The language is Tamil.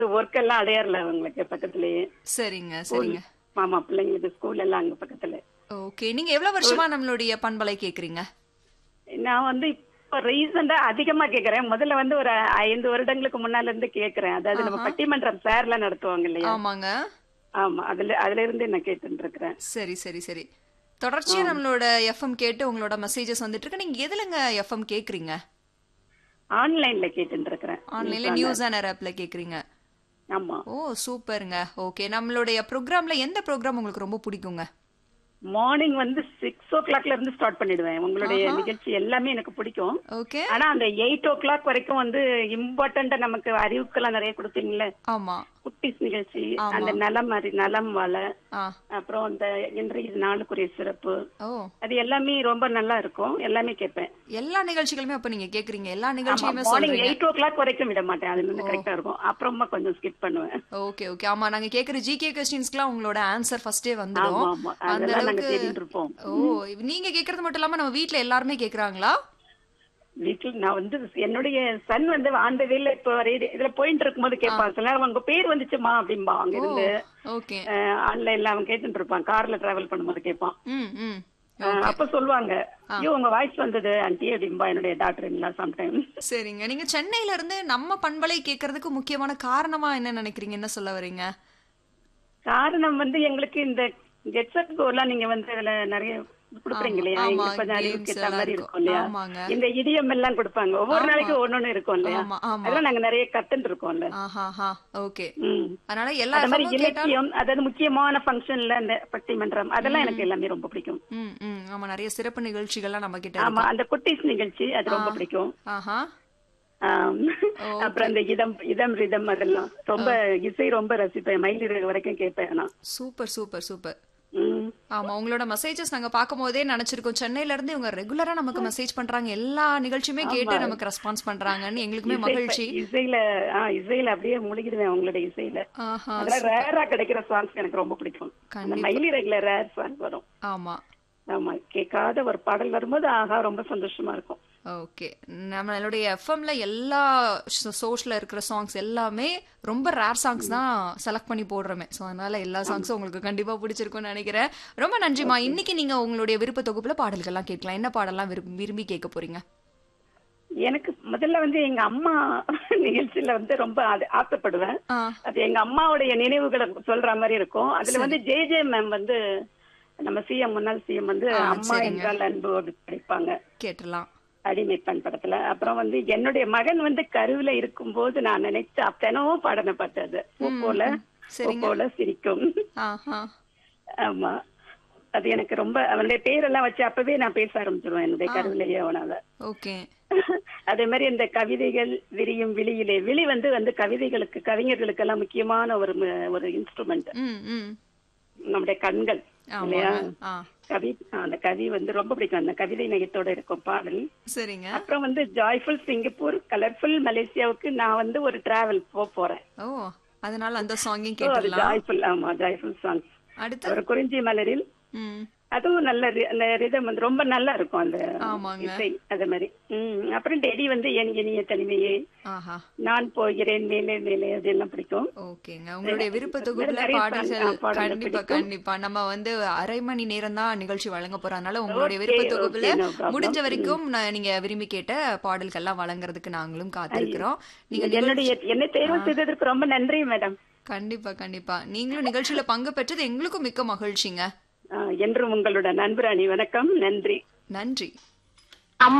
ஒர்க் எல்லாம் அடையாறுல உங்களுக்கு பக்கத்துலயே சரிங்க ஸ்கூல் சரிங்க ஆமா பிள்ளைங்களுக்கு ஸ்கூல் எல்லாம் அங்க பக்கத்துல ஓகே நீங்க எவ்வளவு வருஷமா நம்மளுடைய பண்பலை கேக்குறீங்க நான் வந்து இப்ப ரீசெண்டா அதிகமா கேக்குறேன் முதல்ல வந்து ஒரு ஐந்து வருடங்களுக்கு முன்னால இருந்து கேக்குறேன் அதாவது நம்ம பட்டிமன்றம் சேர்ல நடத்துவாங்க இல்லையா ஆமாங்க ஆமா அதுல அதுல இருந்து நான் கேட்டுட்டு இருக்கிறேன் சரி சரி சரி தொடர்ச்சியா நம்மளோட எஃப்எம் கேட்டு உங்களோட மெசேஜஸ் வந்துட்டு இருக்கு நீங்க எதுலங்க எஃப்எம் கேக்குறீங்க ஆன்லைன்ல கேட்டுட்டு இருக்கிறேன் ஆன்லைன்ல நியூஸ் ஆனர் ஆப்ல கேக்குறீங்க ஆமா ஓ சூப்பருங்க ஓகே நம்மளுடைய ப்ரோக்ராம்ல எந்த ப்ரோக்ராம் உங்களுக்கு ரொம்ப பிடிக்குங்க மார்னிங் வந்து சிக்ஸ் ஓ கிளாக்ல இருந்து ஸ்டார்ட் பண்ணிடுவேன் உங்களுடைய நிகழ்ச்சி எல்லாமே எனக்கு பிடிக்கும் ஓகே ஆனா அந்த எயிட் ஓ கிளாக் வரைக்கும் வந்து இம்பார்ட்டண்டா நமக்கு அறிவுக்கெல்லாம் நிறைய கொடுத்தீங்கல்ல ஆமா குட்டிஸ் நிகழ்ச்சி அந்த நலம் அறி நலம் வாழ ஆ அப்புறம் அந்த இன்றைய நாளுக்குரிய சிறப்பு ஓ அது எல்லாமே ரொம்ப நல்லா இருக்கும் எல்லாமே கேட்பேன் எல்லா நிகழ்ச்சிகளுமே அப்ப நீங்க கேக்குறீங்க எல்லா நிகழ்ச்சியுமே மார்னிங் சொல்றீங்க எயிட் ஓ கிளாக் வரைக்கும் விட மாட்டேன் அது வந்து கரெக்டா இருக்கும் அப்புறமா கொஞ்சம் ஸ்கிப் பண்ணுவேன் ஓகே ஓகே ஆமா நாங்க கேக்குற ஜிகே கொஸ்டின்ஸ்க்குலாம் உங்களோட ஆன்சர் ஃபர்ஸ்டே ஆமா வந்துடும் ஆமா அந்த அதெல்லாம் நாங்க அளவுக்கு தேடிட்டு இருப்போம் ஓ நீங்க கேக்குறது மட்டும் இல்லாம நம்ம வீட்ல எல்லாருமே கேக்குறாங்களா வீட்டுல நான் வந்து என்னுடைய சன் வந்து அந்த வேல இப்ப ரேடி- இதுல போயிட்டு இருக்கும்போது கேட்பான் சில நேரம் உங்க பேர் வந்துச்சுமா அப்படிம்பா அங்க இருந்து ஓகே ஆன்லைன்ல அவன் கேட்டுட்டு இருப்பான் கார்ல டிராவல் பண்ணும்போது கேட்பான் ம் ம் அஹ் அப்ப சொல்லுவாங்க ஐயோ உங்க வாய்ஸ் வந்தது ஆன்டி அப்படிம்பா என்னுடைய டாக்டர் இல்ல சம்டைம் சரிங்க நீங்க சென்னையில இருந்து நம்ம பண்பலை கேக்குறதுக்கு முக்கியமான காரணமா என்ன நினைக்கிறீங்க என்ன சொல்ல வரீங்க காரணம் வந்து எங்களுக்கு இந்த கெட்செட் கோலாம் நீங்க வந்து அதுல நிறைய கொடுக்குறீங்க இல்லையா ஆமா, எங்களுக்கு கொஞ்சம் games அறிவுக்கு ஏத்த எல்லாம் மாதிரி இருக்கும். இருக்கும் இல்லையா ஆமாங்க. இந்த இடியம் எல்லாம் கொடுப்பாங்க ஒவ்வொரு நாளைக்கு ஒன்னொன்னு இருக்கும் இல்லையா ஆமா ஆமா அதெல்லாம் நாங்க நிறைய கத்துட்டு இருக்கோம்ல ஆஹா ஓகே ம் அதனால எல்லா அது மாதிரி FM -ம் கேட்டா இலக்கியம் அதாவது முக்கியமான ஃபங்க்ஷன்ல இந்த பட்டிமன்றம் அதெல்லாம் எனக்கு எல்லாமே ரொம்ப பிடிக்கும் ம் ம் ஆமா நிறைய சிறப்பு நிகழ்ச்சிகள்லாம் நம்ம கிட்ட இருக்கு ஆமா அந்த குட்டீஸ் நிகழ்ச்சி அது ரொம்ப பிடிக்கும் ஆஹா ஆம். அப்புறம் அந்த இதம் இதம் ரிதம் அதெல்லாம் ரொம்ப இசை ரொம்ப ரசிப்பேன் மயில் வரைக்கும் கேட்பேன் நான் சூப்பர் சூப்பர் சூப்பர் ம். ஆமா உங்களோட மெசேஜஸ் நாங்க பாக்கும்போதே நினைச்சிருக்கோம் சென்னையில இருந்து இவங்க ரெகுலரா நமக்கு மெசேஜ் பண்றாங்க எல்லா நிகழ்ச்சியுமே கேட்டு நமக்கு ரெஸ்பான்ஸ் பண்றாங்கன்னு எங்களுக்குமே மகிழ்ச்சி இசையில ஆ இசையில அப்படியே முழுகிடுவேன் உங்களுடைய இசையில ஆஹா அதெல்லாம் ரேரா கிடைக்கிற சாங்ஸ் எனக்கு ரொம்ப பிடிக்கும் அந்த மயிலி ரெகுலர் ரேர் சாங் வரும் ஆமா ஆமா கேட்காத ஒரு பாடல் வரும்போது ஆஹா ரொம்ப சந்தோஷமா இருக்கும் ஓகே நம்மளுடைய எஃப்எம்ல எல்லா சோர்ஸ்ல இருக்கிற சாங்ஸ் எல்லாமே ரொம்ப ரேர் சாங்ஸ் தான் செலக்ட் பண்ணி போடுறோமே ஸோ அதனால எல்லா சாங்ஸும் உங்களுக்கு கண்டிப்பா பிடிச்சிருக்கும்னு நினைக்கிறேன் ரொம்ப நன்றிமா இன்னைக்கு நீங்க உங்களுடைய விருப்ப தொகுப்புல பாடல்கள்லாம் கேட்கலாம் என்ன பாடல்லாம் விரும்பி விரும்பி கேட்க போறீங்க எனக்கு முதல்ல வந்து எங்க அம்மா நிகழ்ச்சியில வந்து ரொம்ப அது ஆசைப்படுவேன் ஆ அது எங்க அம்மாவுடைய நினைவுகளை சொல்ற மாதிரி இருக்கும் அதுல வந்து ஜே ஜே மேம் வந்து நம்ம சிஎம் முன்னாள் சிஎம் வந்து அம்மா என்றால் அன்பு அப்படி படிப்பாங்க கேட்டுடலாம் அடிமை பெண் படத்துல அப்புறம் வந்து என்னுடைய மகன் வந்து கருவில இருக்கும்போது நான் நினைச்ச அப்பனவும் பாடன பார்த்தது பூ போல பூ போல சிரிக்கும் ஆஹா ஆமா அது எனக்கு ரொம்ப அவனுடைய பேரெல்லாம் வச்சு அப்பவே நான் பேச ஆரம்பிச்சிருவேன் என்னுடைய கருவிலேயே அவனால ஓகே அதே மாதிரி இந்த கவிதைகள் விரியும் விழியிலே விழி வந்து வந்து கவிதைகளுக்கு கவிஞர்களுக்கு எல்லாம் முக்கியமான ஒரு ம- ஒரு இன்ஸ்ட்ருமெண்ட் ம் ம் நம்முடைய கண்கள் இல்லையா ஆமாங்க ஆ கவி அந்த கவி வந்து ரொம்ப பிடிக்கும் அந்த கவிதை நயத்தோட இருக்கும் பாடல் சரிங்க அப்புறம் வந்து ஜாய்ஃபுல் சிங்கப்பூர் கலர்ஃபுல் மலேசியாவுக்கு நான் வந்து ஒரு டிராவல் போக போறேன் ஓ அதனால அந்த சாங்கையும் So, அது கேட்டுடலாம் ஜாய்ஃபுல் ஆமா ஜாய்ஃபுல் சாங்ஸ் அடுத்து ஒரு குறிஞ்சி மலரில் ம் அதுவும் நல்ல ரி- அந்த ரிதம் வந்து ரொம்ப நல்லா இருக்கும் அந்த ஆமாங்க. இசை அது மாதிரி உம் அப்புறம் டெடி வந்து என் இனிய தனிமையே ஆஹா நான் போகிறேன் மேலே மேலே அதெல்லாம் பிடிக்கும் ஓகேங்க உங்களுடைய விருப்ப தொகுப்புல நிறைய பாடல்கள் பாடல் பாடல்கள் கண்டிப்பா பிடிக்கும். கண்டிப்பா நம்ம வந்து அரை மணி நேரம் தான் நிகழ்ச்சி வழங்க போறோம் அதனால உங்களுடைய Okay, விருப்ப தொகுப்புல okay, no problem. முடிஞ்ச வரைக்கும் நான் நீங்க விரும்பி கேட்ட பாடல்கள்லாம் வழங்குறதுக்கு நாங்களும் காத்திருக்கிறோம் நீங்க என்னுடைய என்னை தேர்வு செய்ததற்கு ரொம்ப நன்றி மேடம் கண்டிப்பா கண்டிப்பா நீங்களும் நிகழ்ச்சியில பங்கு பெற்றது எங்களுக்கும் மிக்க மகிழ்ச்சிங்க என்றும் உங்களோட நண்பராணி வணக்கம் நன்றி நன்றி